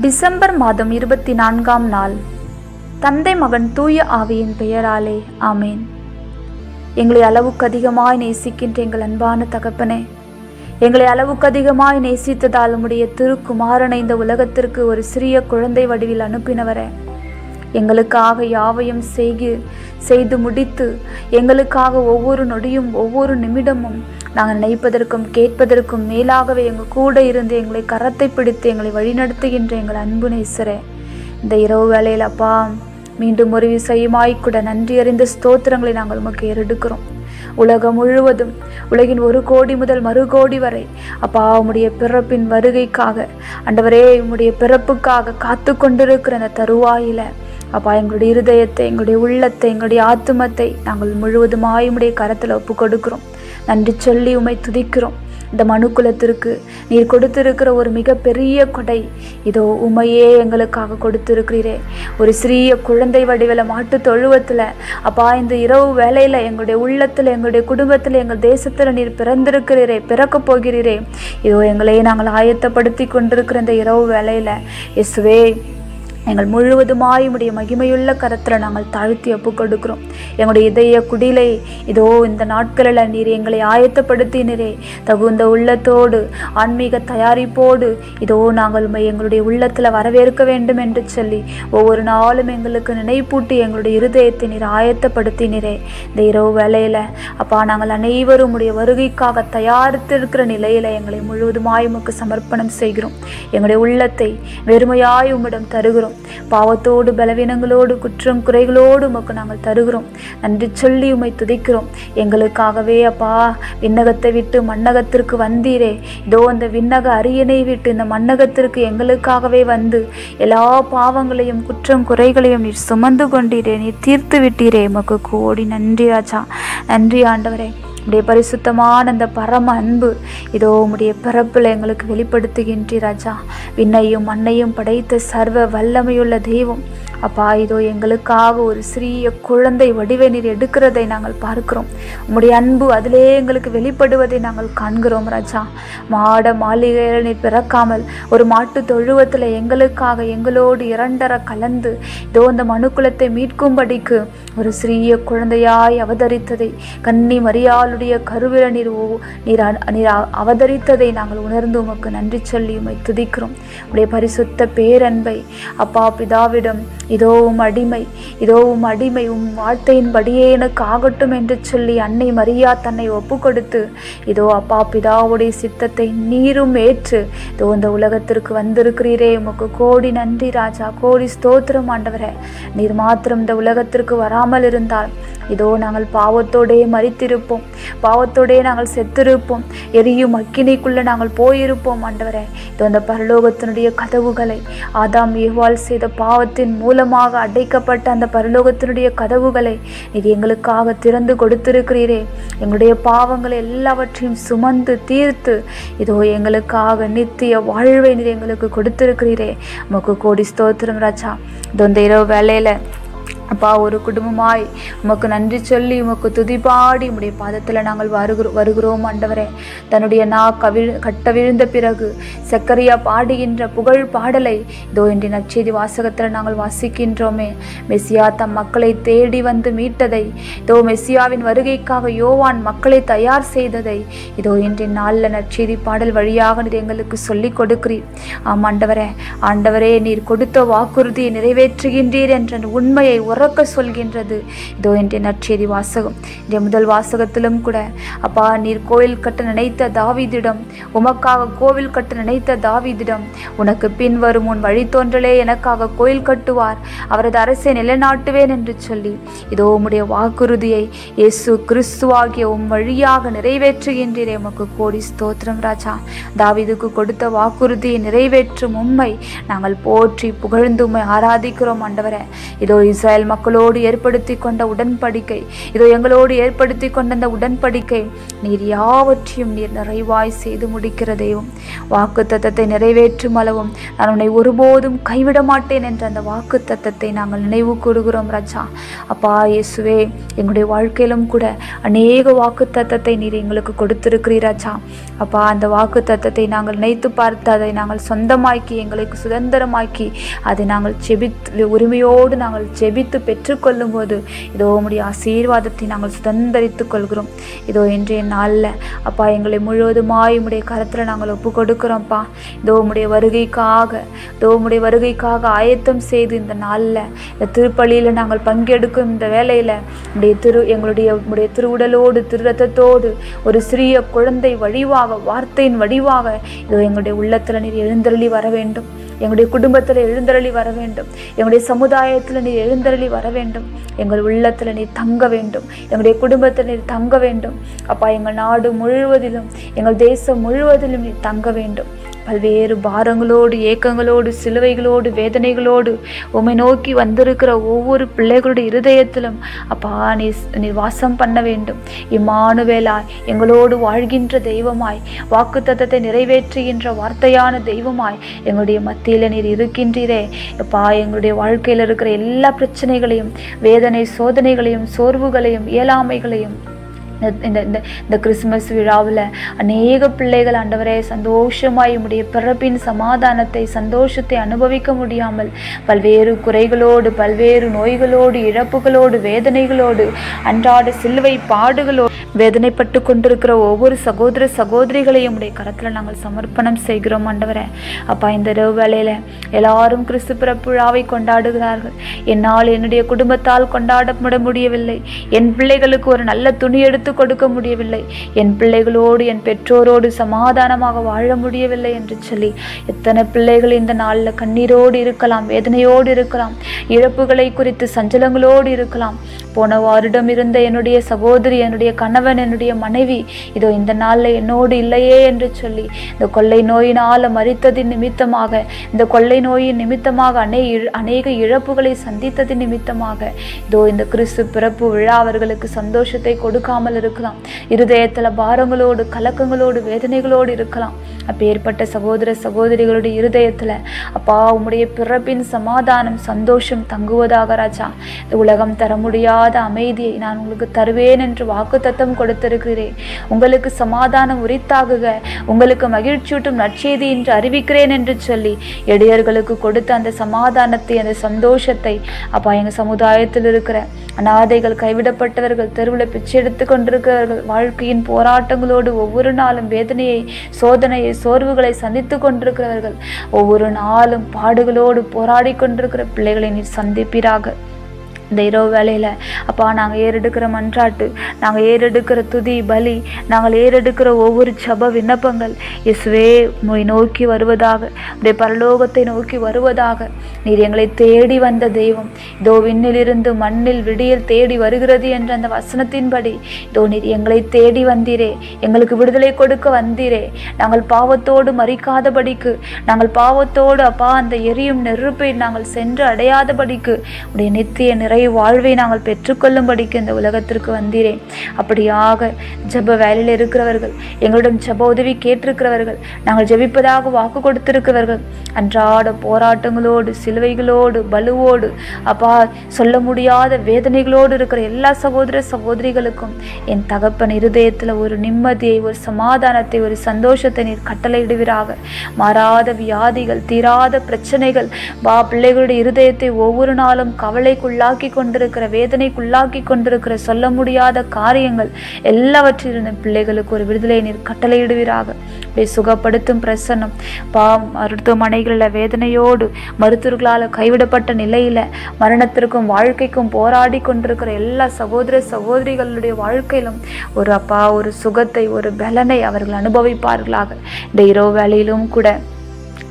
December மாதம் இருபத்தி நான்காம் நாள் தந்தை மகன் தூய ஆவியின் பெயராலே ஆமேன் எங்களை அளவுக்கு அதிகமாய் நேசிக்கின்ற எங்கள் அன்பான தகப்பனே எங்களை அளவுக்கு அதிகமாய் நேசித்ததால் உம்முடைய திருக்குமாரனை இந்த உலகத்திற்கு ஒரு சிறிய குழந்தை வடிவில் அனுப்பினவரே எங்களுக்காக யாவையும் செய்கு செய்து முடித்து எங்களுக்காக ஒவ்வொரு நொடியும் ஒவ்வொரு நிமிடமும் நாங்கள் நினைப்பதற்கும் கேட்பதற்கும் மேலாகவே எங்கள் கூட இருந்து எங்களை கரத்தை பிடித்து எங்களை வழிநடத்துகின்ற எங்கள் அன்பு நேசரே இந்த இரவு வேளையில் அப்பா மீண்டும் ஒரு விசையுமாய் கூட நன்றி அறிந்த ஸ்தோத்திரங்களை நாங்கள் உமக்கு ஏறெடுக்கிறோம் உலகம் முழுவதும் உலகின் ஒரு கோடி முதல் மறு கோடி வரை அப்பா உம்முடைய பிறப்பின் வருகைக்காக ஆண்டவரே உம்முடைய பிறப்புக்காக காத்து கொண்டிருக்கிற அந்த தருவாயில அப்பா எங்களுடைய இருதயத்தை எங்களுடைய உள்ளத்தை எங்களுடைய ஆத்துமத்தை நாங்கள் முழுவதுமாய் உம்முடைய கரத்தில் ஒப்பு கொடுக்கிறோம் நன்றி சொல்லி உம்மை துதிக்கிறோம் இந்த மனுக்குலத்திற்கு நீர் கொடுத்திருக்கிற ஒரு மிகப்பெரிய கொடை இதோ உமையே எங்களுக்காக கொடுத்திருக்கிறீரே ஒரு சிறிய குழந்தை வடிவில் மாட்டு தொழுவத்தில் அப்பா இந்த இரவு வேலையில் எங்களுடைய உள்ளத்தில் எங்களுடைய குடும்பத்தில் எங்கள் தேசத்தில் நீர் பிறந்திருக்கிறீரே பிறக்கப் போகிறீரே இதோ எங்களை நாங்கள் ஆயத்தப்படுத்தி கொண்டிருக்கிற இந்த இரவு வேலையில் இயேசுவே எங்கள் முழுவதுமாய் உடைய மகிமையுள்ள கரத்தில் நாங்கள் தாழ்த்தி ஒப்பு கொடுக்கிறோம் எங்களுடைய இதய குடிலை இதோ இந்த நாட்களில் நீர் எங்களை ஆயத்தப்படுத்தினரே தகுந்த உள்ளத்தோடு ஆன்மீக தயாரிப்போடு இதோ நாங்கள் உம்மை எங்களுடைய உள்ளத்தில் வரவேற்க வேண்டும் என்று சொல்லி ஒவ்வொரு நாளும் எங்களுக்கு நினைப்பூட்டி எங்களுடைய இருதயத்தை நீர் ஆயத்தப்படுத்தினரே இந்த இரவு வேளையில் அப்பா நாங்கள் அனைவரும் உடைய வருகைக்காக தயாரித்திருக்கிற நிலையில் எங்களை முழுவதுமாய் உமக்கு சமர்ப்பணம் செய்கிறோம் எங்களுடைய உள்ளத்தை வெறுமையாய் உம்மிடம் தருகிறோம் பாவத்தோடு பலவீனங்களோடு குற்றம் குறைகளோடு உமக்கு நாங்கள் தருகிறோம் நன்றி சொல்லி உம்மை துதிக்கிறோம் எங்களுக்காகவே அப்பா விண்ணகத்தை விட்டு மண்ணகத்திற்கு வந்தீரே இதோ அந்த விண்ணக அரியணை விட்டு இந்த மண்ணகத்திற்கு எங்களுக்காகவே வந்து எல்லா பாவங்களையும் குற்றம் குறைகளையும் நீர் சுமந்து கொண்டீரே நீர் தீர்த்து விட்டீரே உமக்கு கோடி நன்றி ராஜா நன்றி ஆண்டவரே உடைய பரிசுத்தமான அந்த பரம அன்பு இதோ உம்முடைய பிறப்பில் எங்களுக்கு வெளிப்படுத்துகின்றி ராஜா விண்ணையும் மண்ணையும் படைத்த சர்வ வல்லமையுள்ள தெய்வம் அப்பா இதோ எங்களுக்காக ஒரு சிறிய குழந்தை வடிவை நீர் எடுக்கிறதை நாங்கள் பார்க்கிறோம் உம்முடைய அன்பு அதிலே எங்களுக்கு வெளிப்படுவதை நாங்கள் காண்கிறோம் ராஜா மாட மாளிகையில் நீர் பிறக்காமல் ஒரு மாட்டு தொழுவத்தில் எங்களுக்காக எங்களோடு இரண்டர கலந்து இதோ இந்த மனுக்குலத்தை மீட்கும்படிக்கு ஒரு சிறிய குழந்தையாய் அவதரித்ததை கன்னி மரியாளுடைய கருவில நீர் ஓ- நீர் அ- நீர் அ- அவதரித்ததை நாங்கள் உணர்ந்து உமக்கு நன்றி சொல்லி உம்மை துதிக்கிறோம் உடைய பரிசுத்த பேரன்பை அப்பா பிதாவிடம் இதோ உம் அடிமை இதோ உம் அடிமை உம் வார்த்தையின்படியே எனக்கு ஆகட்டும் என்று சொல்லி அன்னை மரியா தன்னை ஒப்பு கொடுத்து இதோ அப்பா பிதாவுடைய சித்தத்தை நீரும் ஏற்று இதோ இந்த உலகத்திற்கு வந்திருக்கிறீரே உமக்கு கோடி நன்றி ராஜா கோடி ஸ்தோத்திரம் ஆண்டவரே நீர் மாத்திரம் இந்த உலகத்திற்கு வராமல் இருந்தால் இதோ நாங்கள் பாவத்தோடே மறித்திருப்போம் பாவத்தோடே நாங்கள் செத்திருப்போம் எரியும் அக்கினிக்குள்ளே நாங்கள் போயிருப்போம் ஆண்டவரே இதோ அந்த பரலோகத்தினுடைய கதவுகளை ஆதாம் ஏவாள் செய்த பாவத்தின் மூலமாக அடைக்கப்பட்ட அந்த பரலோகத்தினுடைய கதவுகளை நீர் எங்களுக்காக திறந்து கொடுத்திருக்கிறீரே எங்களுடைய பாவங்களை எல்லாவற்றையும் சுமந்து தீர்த்து இதோ எங்களுக்காக நித்திய வாழ்வை நீர் எங்களுக்கு கொடுத்திருக்கிறீரே உமக்கு கோடி ஸ்தோத்திரம் ராஜா இதோ இந்த இரவு வேலையில் அப்பா ஒரு குடும்பமாய் உமக்கு நன்றி சொல்லி உமக்கு துதிபாடி உம்முடைய பாதத்தில் நாங்கள் வருகிறோம் வருகிறோம் ஆண்டவரே தன்னுடைய நா கவிழ் கட்ட விழுந்த பிறகு சக்கரியா பாடுகின்ற புகழ் பாடலை இதோ இன்றைய நற்செய்தி வாசகத்தில் நாங்கள் வாசிக்கின்றோமே மெஸ்ஸியா தம் மக்களை தேடி வந்து மீட்டதை இதோ மெஸ்ஸியாவின் வருகைக்காக யோவான் மக்களை தயார் செய்ததை இதோ இன்றைய நாளில் நற்செய்தி பாடல் வழியாக நீர் எங்களுக்கு சொல்லிக் கொடுக்கிறீர் ஆம் ஆண்டவரே ஆண்டவரே நீர் கொடுத்த வாக்குறுதியை நிறைவேற்றுகின்றீர் என்ற அந்த உண்மையை உறக்க சொல்கின்றது இதோ இன்றைய நற்செய்தி வாசகம் இன்றைய முதல் வாசகத்திலும் கூட அப்பா நீர் கோயில் கட்ட நினைத்த தாவீதிடம் உமக்காக கோவில் கட்ட நினைத்த தாவீதிடம் உனக்கு பின் வரும் உன் வழித்தோன்றலே எனக்காக கோயில் கட்டுவார் அவரது அரசை நிலைநாட்டுவேன் என்று சொல்லி இதோ உம்முடைய வாக்குறுதியை இயேசு கிறிஸ்துவாகிய உம் வழியாக நிறைவேற்றுகின்றீரே உமக்கு கோடி ஸ்தோத்திரம் ராஜா தாவீதுக்கு கொடுத்த வாக்குறுதியை நிறைவேற்றும் உம்மை நாங்கள் போற்றி புகழ்ந்து உம்மை ஆராதிக்கிறோம் ஆண்டவரே இதோ இஸ்ரேல் இஸ்ரவேல் மக்களோடு ஏற்படுத்தி கொண்ட உடன்படிக்கை இதோ எங்களோடு ஏற்படுத்தி கொண்ட அந்த உடன்படிக்கை நீர் யாவற்றையும் நீர் நிறைவாய் செய்து முடிக்கிற தெய்வம் வாக்கு தத்தத்தை நிறைவேற்றும் அளவும் நான் உன்னை ஒருபோதும் கைவிட மாட்டேன் என்ற அந்த வாக்கு தத்தத்தை நாங்கள் நினைவு கூறுகிறோம் ராஜா அப்பா இயேசுவே எங்களுடைய வாழ்க்கையிலும் கூட அநேக வாக்கு தத்தத்தை நீர் எங்களுக்கு கொடுத்திருக்கிறீர் ராஜா அப்பா அந்த வாக்கு தத்தத்தை நாங்கள் நினைத்து பார்த்து அதை நாங்கள் சொந்தமாக்கி எங்களுக்கு சுதந்திரமாக்கி அதை நாங்கள் செபித்து உரிமையோடு நாங்கள் செபித்து பெற்றுக்கொள்ளும் போது இதோ உம்முடைய ஆசீர்வாதத்தை நாங்கள் சுதந்திரித்துக் கொள்கிறோம் இதோ இன்றைய நாளில் அப்பா எங்களை முழுவதுமாய் உம்முடைய கரத்தில் நாங்கள் ஒப்பு கொடுக்கிறோம்ப்பா இதோ உம்முடைய வருகைக்காக இதோ உம்முடைய வருகைக்காக ஆயத்தம் செய்து இந்த நாளில் இந்த திருப்பலியில் நாங்கள் பங்கெடுக்கும் இந்த வேலையில் உடைய திரு எங்களுடைய உடைய திருவுடலோடு திரு ரத்தத்தோடு ஒரு சிறிய குழந்தை வடிவாக வார்த்தையின் வடிவாக இதோ எங்களுடைய உள்ளத்தில் நீர் எழுந்தருளி வர வேண்டும் எங்களுடைய குடும்பத்தில் எழுந்தருளி வர வேண்டும் எங்களுடைய சமுதாயத்தில் நீர் எழுந்தருளி வர வேண்டும் எங்கள் உள்ளத்தில் நீர் தங்க வேண்டும் எங்களுடைய குடும்பத்தில் நீர் தங்க வேண்டும் அப்பா எங்கள் நாடு முழுவதிலும் எங்கள் தேசம் முழுவதிலும் நீர் தங்க வேண்டும் பல்வேறு பாரங்களோடு ஏக்கங்களோடு சிலுவைகளோடு வேதனைகளோடு உம்மை நோக்கி வந்திருக்கிற ஒவ்வொரு பிள்ளைகளுடைய இருதயத்திலும் அப்பா நீ நீ வாசம் பண்ண வேண்டும் இம்மானுவேலாய் எங்களோடு வாழ்கின்ற தெய்வமாய் வாக்குத்தத்தத்தை நிறைவேற்றுகின்ற வார்த்தையான தெய்வமாய் எங்களுடைய மத்தியில் நீர் இருக்கின்றீரே அப்பா எங்களுடைய வாழ்க்கையில் இருக்கிற எல்லா பிரச்சனைகளையும் வேதனை சோதனைகளையும் சோர்வுகளையும் இயலாமைகளையும் இந்த- இந்த இந்த இந்த கிறிஸ்மஸ் விழாவில் அநேக பிள்ளைகள் ஆண்டவரே சந்தோஷமாய் உம்முடைய பிறப்பின் சமாதானத்தை சந்தோஷத்தை அனுபவிக்க முடியாமல் பல்வேறு குறைகளோடு பல்வேறு நோய்களோடு இழப்புகளோடு வேதனைகளோடு அன்றாட சிலுவை பாடுகளோடு வேதனைப்பட்டு கொண்டிருக்கிற ஒவ்வொரு சகோதர சகோதரிகளையும் உடைய கரத்தில் நாங்கள் சமர்ப்பணம் செய்கிறோம் ஆண்டவரே அப்பா இந்த இரவு வேளையில் எல்லாரும் கிறிஸ்து பிறப்பு விழாவை கொண்டாடுகிறார்கள் என்னால் என்னுடைய குடும்பத்தால் கொண்டாடப்பட முடியவில்லை என் பிள்ளைகளுக்கு ஒரு நல்ல துணி எடுத்து கொடுக்க முடியவில்லை என் பிள்ளைகளோடு என் பெற்றோரோடு சமாதானமாக வாழ முடியவில்லை என்று சொல்லி எத்தனை பிள்ளைகள் இந்த நாளில் கண்ணீரோடு இருக்கலாம் வேதனையோடு இருக்கலாம் இழப்புகளை குறித்து சஞ்சலங்களோடு இருக்கலாம் போன வருடம் இருந்த என்னுடைய சகோதரி என்னுடைய கணவன் என்னுடைய மனைவி இதோ இந்த நாளில் என்னோடு இல்லையே என்று சொல்லி இந்த கொள்ளை நோயினால் மறித்ததின் நிமித்தமாக இந்த கொள்ளை நோயின் நிமித்தமாக அநே அநேக இழப்புகளை சந்தித்ததின் நிமித்தமாக இதோ இந்த கிறிஸ்து பிறப்பு விழா அவர்களுக்கு சந்தோஷத்தை கொடுக்காமல் இருக்கலாம் இருதயத்தில் பாரங்களோடு கலக்கங்களோடு வேதனைகளோடு இருக்கலாம் அப்பேற்பட்ட சகோதர சகோதரிகளுடைய இருதயத்தில் அப்பா உம்முடைய பிறப்பின் சமாதானம் சந்தோஷம் தங்குவதாக ராஜா இந்த உலகம் தர முடியாத அமைதியை நான் உங்களுக்கு தருவேன் என்று வாக்குத்தத்தம் கொடுத்திருக்கிறேன் உங்களுக்கு சமாதானம் உரித்தாகுக உங்களுக்கு மகிழ்ச்சியூட்டும் நற்செய்தி என்று அறிவிக்கிறேன் என்று சொல்லி எளியர்களுக்கு கொடுத்த அந்த சமாதானத்தை அந்த சந்தோஷத்தை அப்பா எங்கள் சமுதாயத்தில் இருக்கிற அனாதைகள் கைவிடப்பட்டவர்கள் தெருவில் பிச்சை எடுத்து கொண்டிருக்கிறவர்கள் வாழ்க்கையின் போராட்டங்களோடு ஒவ்வொரு நாளும் வேதனையை சோதனையை சோர்வுகளை சந்தித்து கொண்டிருக்கிறவர்கள் ஒவ்வொரு நாளும் பாடுகளோடு போராடி கொண்டிருக்கிற பிள்ளைகளை நீர் சந்திப்பீராக இந்த இரவு வேளையில் அப்பா நாங்கள் ஏறெடுக்கிற மன்றாட்டு நாங்கள் ஏறெடுக்கிற துதி பலி நாங்கள் ஏறெடுக்கிற ஒவ்வொரு ஜப விண்ணப்பங்கள் இயேசுவே உம்மை நோக்கி வருவதாக உடைய பரலோகத்தை நோக்கி வருவதாக நீர் எங்களை தேடி வந்த தெய்வம் இதோ விண்ணிலிருந்து மண்ணில் விடியல் தேடி வருகிறது என்ற அந்த வசனத்தின்படி இதோ நீர் எங்களை தேடி வந்தீரே எங்களுக்கு விடுதலை கொடுக்க வந்தீரே நாங்கள் பாவத்தோடு மறிக்காதபடிக்கு நாங்கள் பாவத்தோடு அப்பா அந்த எரியும் நெருப்பை நாங்கள் சென்று அடையாதபடிக்கு உடைய நித்திய நிறை வாழ்வை நாங்கள் பெற்றுக்கொள்ளும்படிக்கு இந்த உலகத்திற்கு வந்தீரேன் அப்படியாக ஜெப வேலையில் இருக்கிறவர்கள் எங்களிடம் ஜெப உதவி கேட்டிருக்கிறவர்கள் நாங்கள் ஜெபிப்பதாக வாக்கு கொடுத்திருக்கிறவர்கள் அன்றாட போராட்டங்களோடு சிலுவைகளோடு பலுவோடு அப்பா சொல்ல முடியாத வேதனைகளோடு இருக்கிற எல்லா சகோதர சகோதரிகளுக்கும் என் தகப்பன் இருதயத்தில் ஒரு நிம்மதியை ஒரு சமாதானத்தை ஒரு சந்தோஷத்தை நீர் கட்டளையிடுவீராக மாறாத வியாதிகள் தீராத பிரச்சனைகள் வா பிள்ளைகளுடைய இருதயத்தை ஒவ்வொரு நாளும் கவலைக்குள்ளாக்கி கொண்டிருக்கிற வேதனைக்குள்ளாக்கி கொண்டிருக்கிற சொல்ல முடியாத காரியங்கள் எல்லாவற்றிலிருந்தும் பிள்ளைகளுக்கு ஒரு விடுதலை நீர் கட்டளையிடுவீராக அப்படியே சுகப்படுத்தும் பிரசன்னம் பாவம் மருத்துவமனைகளில் வேதனையோடு மருத்துவர்களால் கைவிடப்பட்ட நிலையில மரணத்திற்கும் வாழ்க்கைக்கும் போராடி கொண்டிருக்கிற எல்லா சகோதர சகோதரிகளுடைய வாழ்க்கையிலும் ஒரு அப்பா ஒரு சுகத்தை ஒரு பலனை அவர்கள் அனுபவிப்பார்களாக இந்த இரவு வேளையிலும் கூட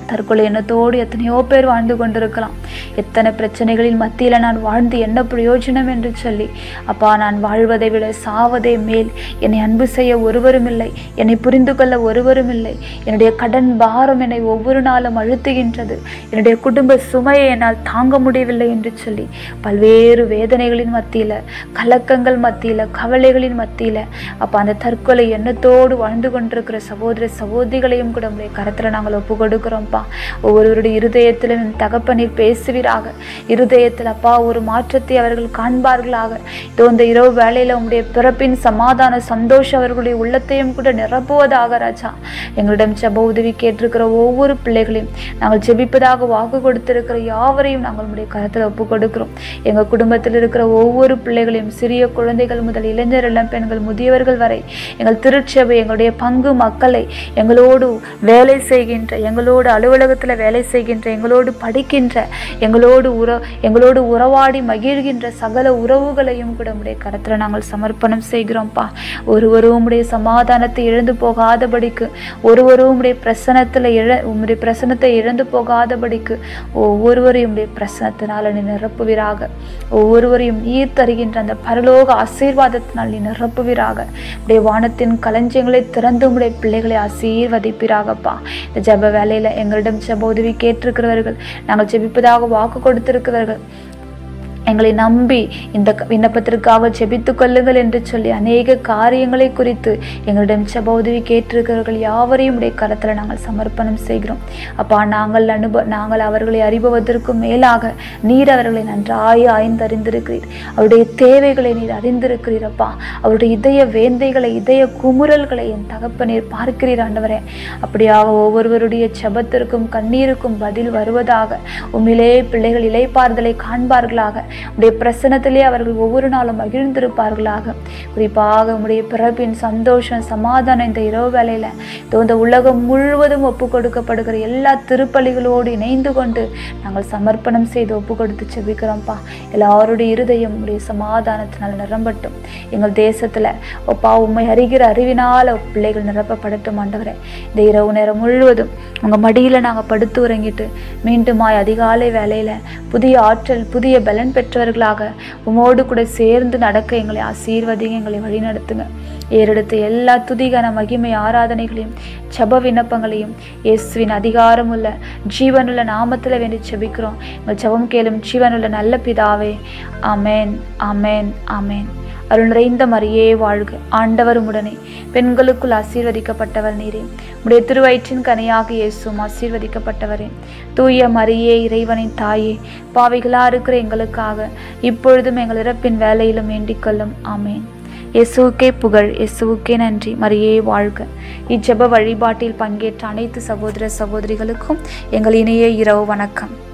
தற்கொலை எண்ணத்தோடு எத்தனையோ பேர் வாழ்ந்து கொண்டிருக்கலாம் எத்தனை பிரச்சனைகளின் மத்தியில் நான் வாழ்ந்து என்ன பிரயோஜனம் என்று சொல்லி அப்பா நான் வாழ்வதை விட சாவதே மேல் என்னை அன்பு செய்ய ஒருவரும் இல்லை என்னை புரிந்து கொள்ள ஒருவரும் இல்லை என்னுடைய கடன் பாரம் என்னை ஒவ்வொரு நாளும் அழுத்துகின்றது என்னுடைய குடும்ப சுமையை என்னால் தாங்க முடியவில்லை என்று சொல்லி பல்வேறு வேதனைகளின் மத்தியில் கலக்கங்கள் மத்தியில் கவலைகளின் மத்தியில் அப்போ அந்த தற்கொலை எண்ணத்தோடு வாழ்ந்து கொண்டிருக்கிற சகோதர சகோதரிகளையும் கூட உங்களுடைய கரத்தில் நாங்கள் ஒப்பு கொடுக்கிறோம்ப்பா ஒவ்வொருவருடைய இருதயத்திலும் என் தகப்பனீர் பேசுவீராக இருதயத்தில் அப்பா ஒரு மாற்றத்தை அவர்கள் காண்பார்களாக இதோ இந்த இரவு வேளையில் உங்களுடைய பிறப்பின் சமாதான சந்தோஷம் அவர்களுடைய உள்ளத்தையும் கூட நிரப்புவதாக ராஜா எங்களிடம் ஜெப உதவி கேட்டிருக்கிற ஒவ்வொரு பிள்ளைகளையும் நாங்கள் ஜெபிப்பதாக வாக்கு கொடுத்திருக்கிற யாவரையும் நாங்கள் உங்களுடைய கரத்தில் ஒப்பு கொடுக்கிறோம் எங்கள் குடும்பத்தில் இருக்கிற ஒவ்வொரு பிள்ளைகளையும் சிறிய குழந்தைகள் முதல் இளைஞர் இளம் பெண்கள் முதியவர்கள் வரை எங்கள் திருச்சபை எங்களுடைய பங்கு மக்களை எங்களோடு வேலை செய்கின்ற எங்களோடு அலுவலகத்தில் வேலை செய்கின்ற எங்களோடு படிக்கின்ற எங்களோடு உற எங்களோடு உறவாடி மகிழ்கின்ற சகல உறவுகளையும் கூட உடைய கரத்தில் நாங்கள் சமர்ப்பணம் செய்கிறோம்ப்பா ஒருவரும் உம்முடைய சமாதானத்தை இழந்து போகாதபடிக்கு ஒருவரும் உம்முடைய பிரசனத்தில் இழ உம்முடைய பிரசனத்தை இழந்து போகாதபடிக்கு ஒவ்வொருவரையும் உடைய பிரசனத்தினால் நீ நிரப்புவீராக ஒவ்வொருவரையும் நீர் தருகின்ற அந்த பரலோக ஆசீர்வாதத்தினால் நீ நிரப்புவீராக உடைய வானத்தின் களஞ்சியங்களை திறந்து உடைய பிள்ளைகளை ஆசீர்வதிப்பீராகப்பா இந்த ஜெப வேலையில் எங்களிடம் ஜெப உதவி கேட்டிருக்கிறவர்கள் நாங்கள் ஜெபிப்பதாக வாக்கு கொடுத்திருக்கிறவர்கள் எங்களை நம்பி இந்த க- விண்ணப்பத்திற்காக ஜெபித்துக் கொள்ளுங்கள் என்று சொல்லி அநேக காரியங்களை குறித்து எங்களிடம் ஜெப உதவி கேட்டிருக்கிறவர்கள் யாவரையும் உடைய கரத்தில் நாங்கள் சமர்ப்பணம் செய்கிறோம் அப்பா நாங்கள் அனுப நாங்கள் அவர்களை அறிபவதற்கு மேலாக நீர் அவர்களை நன்றாய் ஆய்ந்தறிந்திருக்கிறீர் அவருடைய தேவைகளை நீர் அறிந்திருக்கிறீர் அப்பா அவருடைய இதய வேந்தைகளை இதய குமுறல்களை என் தகப்பனீர் பார்க்கிறீர் ஆண்டவரே அப்படியாக ஒவ்வொருவருடைய ஜெபத்திற்கும் கண்ணீருக்கும் பதில் வருவதாக உண்மையிலே பிள்ளைகள் இலைப்பாறுதலை காண்பார்களாக உடைய பிரசனத்திலே அவர்கள் ஒவ்வொரு நாளும் மகிழ்ந்திருப்பார்களாக குறிப்பாக உடைய பிறப்பின் சந்தோஷம் சமாதானம் இந்த இரவு வேளையில இதோ இந்த உலகம் முழுவதும் ஒப்பு கொடுக்கப்படுகிற எல்லா திருப்பலிகளோடு இணைந்து கொண்டு நாங்கள் சமர்ப்பணம் செய்து ஒப்பு கொடுத்து செபிக்கிறோம்ப்பா எல்லாருடைய இருதயம் உடைய சமாதானத்தினால் நிரம்பட்டும் எங்கள் தேசத்துல ஒப்பா உண்மை அறிகிற அறிவினால பிள்ளைகள் நிரப்பப்படட்டும் ஆண்டவரே இந்த இரவு நேரம் முழுவதும் உங்க மடியில நாங்க படுத்து உறங்கிட்டு மீண்டுமாய் அதிகாலை வேலையில புதிய ஆற்றல் புதிய பலன் பெற்றவர்களாக உமோடு கூட சேர்ந்து நடக்க எங்களை ஆசீர்வதிங்க எங்களை வழிநடத்துங்க ஏறெடுத்த எல்லா துதிகன மகிமை ஆராதனைகளையும் ஜெப விண்ணப்பங்களையும் இயேசுவின் அதிகாரமுள்ள ஜீவனுள்ள நாமத்தில் வேண்டி ஜெபிக்கிறோம் எங்கள் ஜெபம் கேளும் ஜீவனுள்ள நல்ல பிதாவே ஆமென் ஆமென் ஆமென் அருள் நிறைந்த மரியே வாழ்க ஆண்டவரும் உடனே பெண்களுக்குள் ஆசீர்வதிக்கப்பட்டவர் நீரே உடைய திருவயிற்றின் கனியாக இயேசும் ஆசீர்வதிக்கப்பட்டவரே தூய மரியே இறைவனின் தாயே பாவிகளா இருக்கிற எங்களுக்காக இப்பொழுதும் எங்கள் இறப்பின் வேலையிலும் வேண்டிக் கொள்ளும் ஆமேன் இயேசுவுக்கே புகழ் இயேசுவுக்கே நன்றி மரியே வாழ்க இச்செப வழிபாட்டில் பங்கேற்ற அனைத்து சகோதர சகோதரிகளுக்கும் எங்கள் இணைய இரவு வணக்கம்